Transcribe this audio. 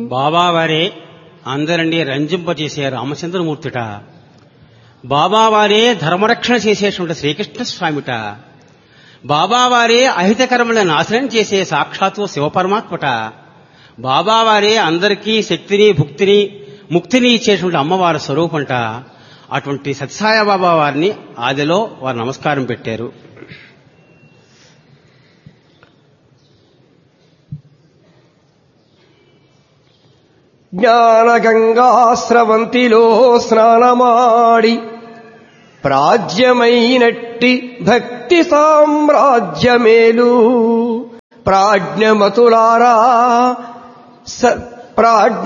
బాబావారే అందరినీ రంజింపజేసే రామచంద్రమూర్తిట బాబావారే ధర్మరక్షణ చేసేటువంటి శ్రీకృష్ణ స్వామిట బాబావారే అహితకర్మలను నాశనం చేసే సాక్షాత్తు శివపరమాత్మట బాబావారే అందరికీ శక్తిని భుక్తిని ముక్తిని ఇచ్చేటువంటి అమ్మవారి స్వరూపంట అటువంటి సత్సాయ బాబా వారిని ఆదిలో వారు నమస్కారం పెట్టారు జ్ఞానగంగాస్రవంతిలో స్నానమాడి ప్రాజ్యమైనట్టి భక్తి సామ్రాజ్యమేలు ప్రాజ్ఞమతులారా స ప్రాజ్ఞ